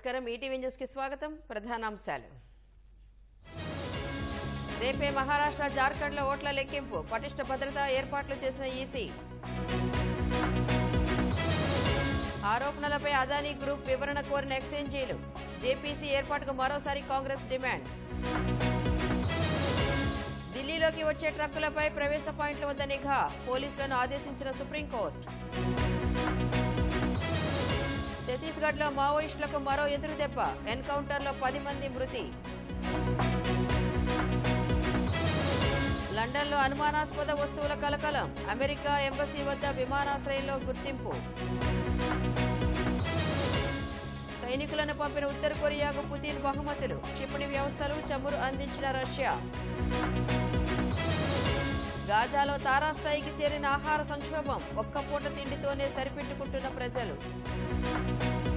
నమస్కారం ETV news కి స్వాగతం ప్రధానాంశాలు రేపే మహారాష్ట్ర జార్ఖండ్ లో ఓట్ల లెక్కింపు పటిష్ట భద్రతా ఏర్పాట్లు చేసిన ఈసీ ఆరోపణలపై అదానీ గ్రూప్ వివరణ కోరిన ఎక్స్చేంజీలు జేపీసీ ఏర్పాటుకు మరోసారి కాంగ్రెస్ డిమాండ్ ఢిల్లీలోకి వచ్చే ట్రక్కులపై ప్రవేశ పాయింట్ల వద్ద నిఘా పోలీసులను ఆదేశించిన సుప్రీంకోర్టు ఛత్తీస్గఢ్ లో మావోయిస్టులకు మరో ఎదురుదెబ్బ ఎన్కౌంటర్ లో పది మంది మృతి లండన్ లో అనుమానాస్పద వస్తువుల కలకలం అమెరికా ఎంబసీ వద్ద విమానాశ్రయంలో గుర్తింపు సైనికులను పంపిన ఉత్తర కొరియాకు పుతిన్ బహుమతులు క్షిపణి వ్యవస్థలు చమురు అందించిన రష్యా గాజాలో తారాస్థాయికి చేరిన ఆహార సంక్షోభం ఒక్క పూట తిండితోనే సరిపెట్టుకుంటున్న ప్రజలు